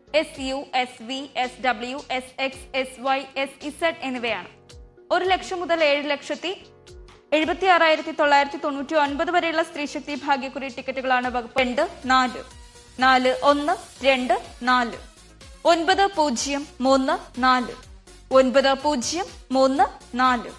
S U S V S W S X S Y S Z എന്നിവയാണ് ഒരു ലക്ഷം മുതൽ ഏഴ് ലക്ഷത്തി എഴുപത്തി ആറായിരത്തി തൊള്ളായിരത്തി തൊണ്ണൂറ്റി ഒൻപത് വരെയുള്ള സ്ത്രീശക്തി ഭാഗ്യക്കുറി ടിക്കറ്റുകളാണ് വകുപ്പ് രണ്ട് നാല് നാല് ഒന്ന് രണ്ട് നാല് ഒൻപത് പൂജ്യം മൂന്ന് നാല് ഒൻപത് പൂജ്യം മൂന്ന് നാല്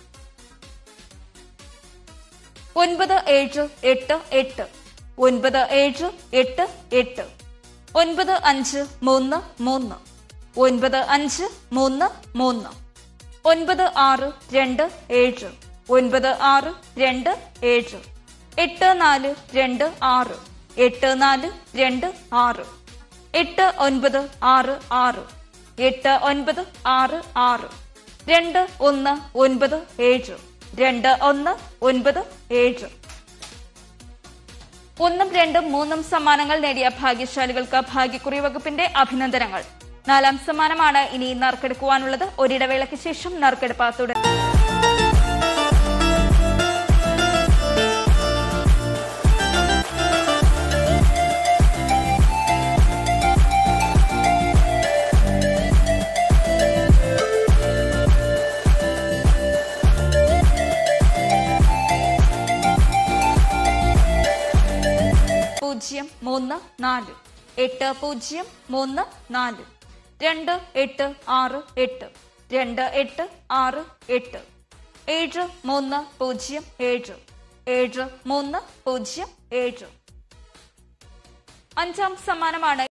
ഒൻപത് ഏഴ് എട്ട് എട്ട് ഒൻപത് ഏഴ് എട്ട് എട്ട് ഒൻപത് അഞ്ച് മൂന്ന് മൂന്ന് ഒൻപത് അഞ്ച് മൂന്ന് മൂന്ന് ഒൻപത് ആറ് രണ്ട് ഏഴ് ഒൻപത് ആറ് രണ്ട് ഏഴ് എട്ട് നാല് രണ്ട് ആറ് എട്ട് നാല് രണ്ട് ആറ് എട്ട് ഒൻപത് ആറ് ആറ് എട്ട് ഒൻപത് ആറ് ആറ് രണ്ട് ഒന്ന് ഒൻപത് ഏഴ് രണ്ട് ഒന്ന് ഒൻപത് ഏഴ് ഒന്നും രണ്ടും മൂന്നും സമ്മാനങ്ങൾ നേടിയ ഭാഗ്യശാലികൾക്ക് ഭാഗ്യക്കുറി വകുപ്പിന്റെ അഭിനന്ദനങ്ങൾ നാലാം സമ്മാനമാണ് ഇനി നറുക്കെടുക്കുവാനുള്ളത് ഒരിടവേളയ്ക്ക് ശേഷം നറുക്കെടുപ്പ് തുടരും പൂജ്യം മൂന്ന് നാല് എട്ട് പൂജ്യം മൂന്ന് നാല് രണ്ട് എട്ട് ആറ് എട്ട് രണ്ട് എട്ട് ആറ് എട്ട് ഏഴ് മൂന്ന് പൂജ്യം ഏഴ് ഏഴ് മൂന്ന് പൂജ്യം ഏഴ് അഞ്ചാം സമ്മാനമാണ്